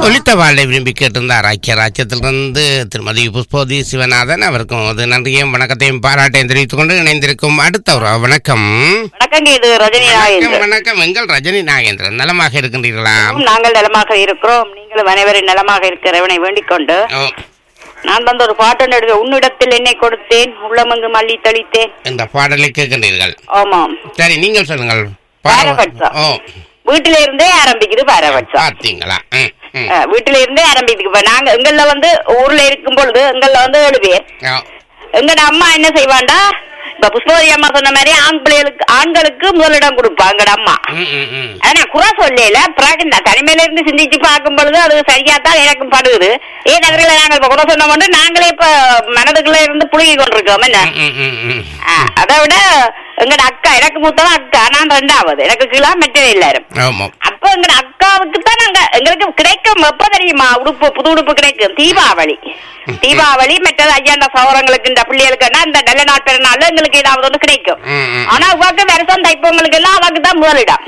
ஒளித்த வாழை விரும்பி கேட்டிருந்தார் ஐக்கிய ராஜ்யத்திலிருந்து திருமதி புஷ்போதி சிவநாதன் அவருக்கும் அது நன்றியையும் வணக்கத்தையும் பாராட்டையும் தெரிவித்துக் கொண்டு இணைந்திருக்கும் அடுத்த ஒரு வணக்கம் வணக்கங்க இது ரஜினி வணக்கம் நாயகன் வணக்கம் எங்கள் ரஜினி நாகேந்திரன் நலமாக இருக்கின்றீர்களா நாங்கள் நலமாக இருக்கிறோம் நீங்களும் அனைவரும் நலமாக இருக்கிறவனை வேண்டிக் கொண்டு ஓ, நான் வந்து ஒரு பாட்டு நடுவேன் உன்னிடத்தில் என்னை கொடுத்தேன் உள்ளமங்கு மல்லி தெளித்தேன் இந்த பாடலை கேட்கின்றீர்கள் ஆமாம் சரி நீங்கள் சொல்லுங்கள் பாரபட்சம். ஓ வீட்டில இருந்தே ஆரம்பிக்குது பாரபட்சம் பார்த்தீங்களா ம், ம். அஹ், வீட்டில இருந்தே ஆரம்பிக்குது இப்ப நாங்க எங்கள்ல வந்து ஊர்ல இருக்கும் பொழுது எங்கள்ல வந்து ஏழு பேர் ஓ, எங்கட அம்மா என்ன செய்வாண்டா இப்ப புஷ்பவதி அம்மா சொன்ன மாதிரி ஆண் பிள்ளைகளுக்கு ஆண்களுக்கு முதலிடம் கொடுப்பா எங்கட அம்மா ம், ம், ம். ஆனா நான் குறை சொல்லல பிறகு இந்த தனிமையில இருந்து சிந்திச்சு பார்க்கும் பொழுது அது சரியாத்தான் எனக்கும் படுகுது ஏன் அவர்களை நாங்கள் இப்ப குறை சொன்ன கொண்டு நாங்களே இப்ப மனதுக்குள்ள இருந்து புழுகி கொண்டிருக்கோம் என்ன ம், ம், ம், ம். ஆ, அதை விட எங்கட அக்கா எனக்கு மூத்தவன் அக்கா நான் ரெண்டாவது எனக்கு கீழா மெட்டவே எல்லாரும் ஆமாம் அப்ப எங்கட அக்காவுக்கு தான் நாங்க எங்களுக்கு கிடைக்கும் எப்ப தெரியுமா உடுப்பு புது உடுப்பு கிடைக்கும் தீபாவளி தீபாவளி மற்றது ஐயாண்ட சௌரங்களுக்கு இந்த பிள்ளைகளுக்குன்னா இந்த நல்ல நாள் பிறநாள் எங்களுக்கு ஏதாவது ஒன்று கிடைக்கும் ம், ம். ஆனா உனக்கு வருஷம் தைப்பவங்களுக்கு எல்லாம் அவக்கு தான் முதலிடம்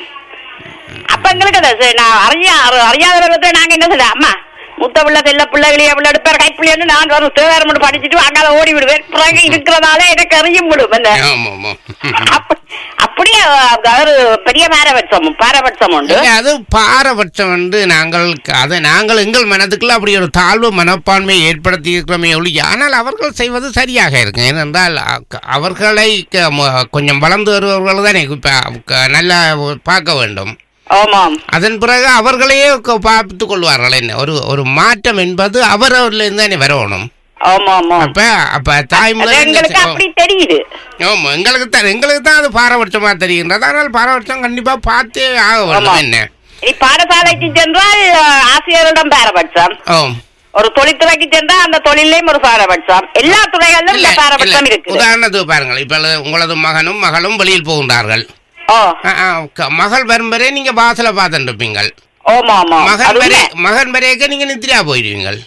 அப்ப எங்களுக்கு அது சரி, நான் அறியா அறி- அறியாதவர்களுக்கு நாங்க என்ன சொல்ல அம்மா முத்த பிள்ளை செல்ல பிள்ளைகளையே பிள்ளை எடுப்பார் கைப்பிள்ளைன்னு நான் வரும் தேவாரம் மட்டும் படிச்சுட்டு அங்கால ஓடி விடுவேன் பிறகு இருக்கிறதால எனக்கு அறியும் விடும் என்ன ஆமாம் ஆமாம் அப்ப- அப்படியே ஒரு பெரிய பாரபட்சம் பாரபட்சம் உண்டு இல்ல, அது பாரபட்சம் வந்து நாங்கள் அதை நாங்கள் எங்கள் மனதுக்குள்ள அப்படி ஒரு தாழ்வு மனப்பான்மையை ஏற்படுத்தி இருக்கிறோமே ஒழிய ஆனால் அவர்கள் செய்வது சரியாக இருக்கு ஏனென்றால் அ- அவர்களை க- ம- கொஞ்சம் வளர்ந்து வருபவர்கள் தானே இப்ப க- நல்லா பார்க்க வேண்டும் ஆமாம் அதன் பிறகு அவர்களையே க- பார்த்துக் கொள்வார்கள் என்ன ஒரு ஒரு மாற்றம் என்பது அவரவர்லேருந்து தானே வரணும் ஆமா ஆமா அப்ப அப்ப அது தாய்மொழி எங்களுக்கு அப்படி தெரியுது ஆமா எங்களுக்கு தான் எங்களுக்கு தான் அது பாரபட்சமா தெரிகின்றது ஆனால் பாரபட்சம் கண்டிப்பா பார்த்தே ஆக ஆமா. வேண்டும் என்ன இனி பாடசாலைக்கு சென்றால் அஹ், ஆசிரியரிடம் பாரபட்சம் ஓ ஒரு தொழில்துறைக்கு சென்றால் அந்த தொழிலையும் ஒரு பாரபட்சம் எல்லா துறைகளிலும் இல்ல, இந்த பாரபட்சம் இல்ல. இருக்குது உதாரணத்துக்கு பாருங்கள் இப்ப உங்களது மகனும் மகளும் வெளியில் போகின்றார்கள் ஓ ஆ, ஆ, க- மகள் வரும் வரை நீங்க வாசல பார்த்துட்டு இருப்பீங்கள் ஆமா ஆமா மகன் அது வரை உண்மை. மகன் வரைக்கும் நீங்க நித்ரியா போயிடுவீங்கள்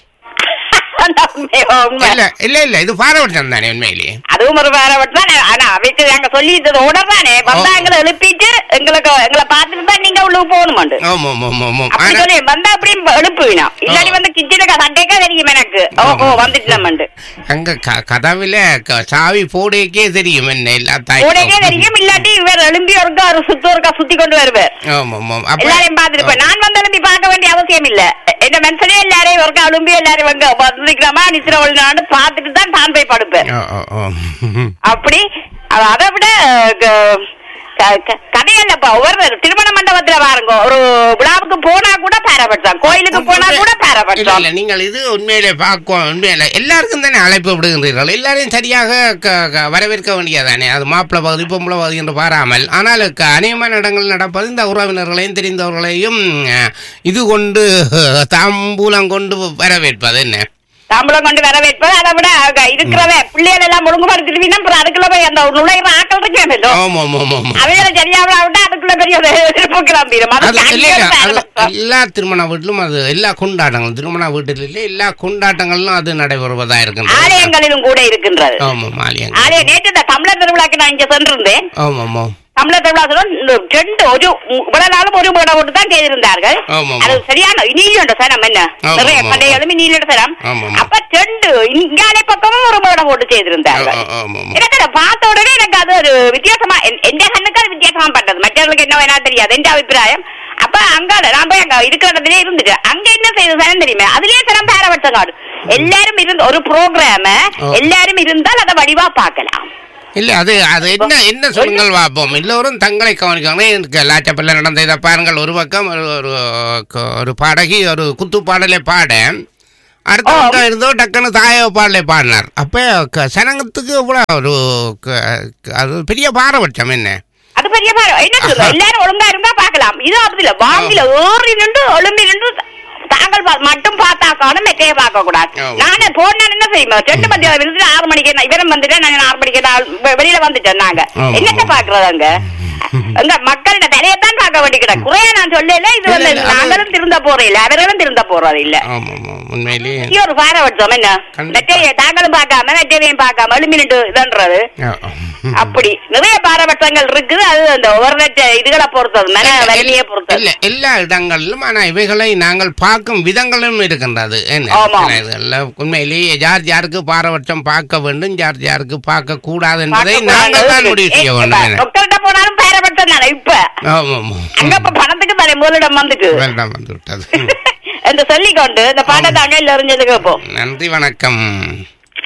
அந்த உண்மை, உண்மை. இல்ல இல்ல இல்ல இது பாரபட்சம் தானே உண்மையிலேயே அதுவும் ஒரு பாரபட்சம் தான் ஆனா அவைக்கு நாங்க சொல்லி இது உடனே வந்தா ஓ. எங்களை எழுப்பிட்டு எங்களுக்கு எங்களை பார்த்துட்டு தான் நீங்க உள்ள போகணுமாண்டு ஆமா ஆமா ஆமா ஆமா அப்படி ஆனா- சொல்லி வந்தா அப்படியும் எழுப்புவினா இல்லாட்டி ஓ. வந்து கிச்சனுக்கு சண்டைக்கா தெரியும் எனக்கு ஓ ஓ வந்துட்டோம்ண்டு அங்க க- கதவுல க- சாவி போடைக்கே தெரியும் என்ன எல்லா உடனே தாய் தெரியும் இல்லாட்டி இவர் எழும்பி ஒருக்கா ஒரு சுத்து ஒருக்கா சுத்தி கொண்டு வருவார் ஆமா ஆமா அப்ப எல்லாரையும் பார்த்துட்டு நான் வந்து எழும்பி பார்க்க வேண்டிய அவசியம் இல்ல என் மனசுலயே எல்லாரையும் ஒருக்கா எழும்பி எல்லாரும் வந்து வந்துக்கிறோமா நித்திர ஒழுங்கான்னு பார்த்துட்டு தான் தான் போய் படுப்பேன் ஓ, ஓ, ஓ. அப்படி அ- அதை விட க- க- க- கதையல்லப்பா ஒரு திருமண மண்டபத்துல பாருங்க ஒரு விழாவுக்கு போனா கூட பாரபட்சம் கோயிலுக்கு போனா கூட இல்ல பாரபட்சம் இல்ல நீங்கள் இது உண்மையிலே பார்க்கும் உண்மையில எல்லாருக்கும் தானே அழைப்பு விடுகின்றீர்கள் எல்லாரையும் சரியாக க- க- வரவேற்க வேண்டியதானே அது மாப்பிள்ளை பகுதி பொம்பளை பகுதி என்று பாராமல் ஆனால் க- அநேகமான இடங்கள் நடப்பது இந்த உறவினர்களையும் தெரிந்தவர்களையும் அஹ், இது கொண்டு தாம்பூலம் கொண்டு வரவேற்பது என்ன தாம்பளம் கொண்டு வரவேற்பது அதை விட அங்க இருக்கிறவ பிள்ளைகள் எல்லாம் ஒழுங்குபடுத்திட்டு அப்புறம் அதுக்குள்ள போய் அந்த நுழைவு ஆக்கள் இருக்கேன் ஆமா ஆமா ஆமா ஆமா அவையில சரியாவிட விட்டா அதுக்குள்ள பெரிய ஒரு எதிர்ப்பு கிளம்பிடும் அது அதுக்கு இல்ல, இல்ல, அங்கேயே அது பாரபட்சம். எல்லா திருமண வீட்டிலும் அது எல்லா கொண்டாட்டங்களும் திருமண வீட்டில் இல்லை எல்லா கொண்டாட்டங்களிலும் அது நடைபெறுவதா இருக்கின்றது ஆலயங்களிலும் கூட இருக்கின்றது ஆமா மாலியங்க ஆலயம் நேற்று இந்த தமிழர் திருவிழாக்கு நான் இங்க சென்றிருந்தேன் ஆமா ஆமா தமிழர் திருவிழா சொல்ல இந்த ரெண்டு ஒரு இவ்வளவு நாளும் ஒரு மேடம் போட்டு தான் செய்திருந்தார்கள் ஆமா, ஆமா. அது சரியான இனியோட சனம் என்ன ஆமா, நிறைய ஆமா. பண்டைகளும் இனியோட சனம் ஆமா, ஆமா. அப்ப ரெண்டு இங்காலே பக்கமும் ஒரு மேடம் போட்டு செய்திருந்தார்கள் ஆ, ஆ, ஆமா, ஆமா. எனக்கு அதை பார்த்த உடனே எனக்கு அது ஒரு வித்தியாசமா என்- எந்த கண்ணுக்கு அது வித்தியாசமா பட்டது மற்றவர்களுக்கு என்ன வேணா தெரியாது எந்த அபிப்பிராயம் அப்ப அங்க நான் போய் அங்க இருக்கிற இடத்துலயே இருந்துட்டு அங்க என்ன செய்யுது சனம் தெரியுமே அதுலயே சனம் பாரபட்சம் காடு எல்லாரும் இருந்து ஒரு ப்ரோக்ராம ஆ. எல்லாரும் இருந்தால் அதை வடிவா பார்க்கலாம் இல்ல அது அது என்ன என்ன சொல்லுங்கள் பார்ப்போம் எல்லோரும் தங்களை கவனிக்கணும் எனக்கு லாச்சப்பல்ல நடந்த இதை பாருங்கள் ஒரு பக்கம் ஒரு ஒரு ஒரு பாடகி ஒரு குத்து பாடலை பாட அடுத்த ஆ. பக்கம் இருந்தோ டக்குன்னு தாயோ பாடலை பாடினார் அப்ப க- சனங்கத்துக்கு இவ்வளவு ஒரு க- க- அது ஒரு பெரிய பாரபட்சம் என்ன அது பெரிய பாரு என்ன சொல்ற எல்லாரும் ஒழுங்கா இருந்தா பார்க்கலாம் இது அப்படி இல்ல வாங்கில ஏறி நின்று ஒழும்பி நின்று தாங்கள் பா- மட்டும் பார்த்தா காணும் மெத்தைய பார்க்க கூடாது ஆமா. நானே போன என்ன செய்யுமா ரெண்டு மணி இருந்து ஆறு மணிக்கு நான் இவரும் வந்துட்டேன் நாங்க ஆறு மணிக்கு நான் வெ- வெளியில வந்துட்டோம் நாங்க ஆமா, என்னத்த ஆமா. பாக்குறது அங்க அங்க மக்களோட தலையத்தான் பார்க்க வேண்டி கிடக்கு குறைய நான் சொல்லல இது இல்ல, வந்து இல்ல, அது- நாங்களும் திருந்த போறது இல்ல அவர்களும் திருந்த போறது இல்ல ஆமா ஆமா உண்மையிலேயே இது ஒரு பாரபட்சம் என்ன கண்டிப்பா. மற்ற தாங்களும் பார்க்காம மற்றவையும் பார்க்காம எழுமினிட்டு இதன்றது ஆ. அப்படி நிறைய பாரபட்சங்கள் இருக்குது அது அந்த ஒரு லட்ச இதுகளை பொறுத்தது மன வலிமையை பொறுத்தது இல்ல எல்லா இடங்களிலும் ஆனா இவைகளை நாங்கள் பார்க்கும் விதங்களும் இருக்கின்றது என்ன ஆமா. சில இதுகள்ல உண்மையிலேயே யார் யாருக்கு பாரபட்சம் பார்க்க வேண்டும் யார் யாருக்கு பார்க்க கூடாது என்பதை நாங்கள் தான் முடிவு செய்ய வேண்டும் என. டாக்டர்கிட்ட போனாலும் பாரபட்சம் தானே இப்ப ஆமா ஆமா அங்க இப்ப பணத்துக்கு தானே முதலிடம் வந்துட்டு வேண்டாம் வந்து விட்டது என்று சொல்லிக்கொண்டு இந்த பாட்டை தாங்க இல்ல எறிஞ்சது கேட்போம் நன்றி வணக்கம்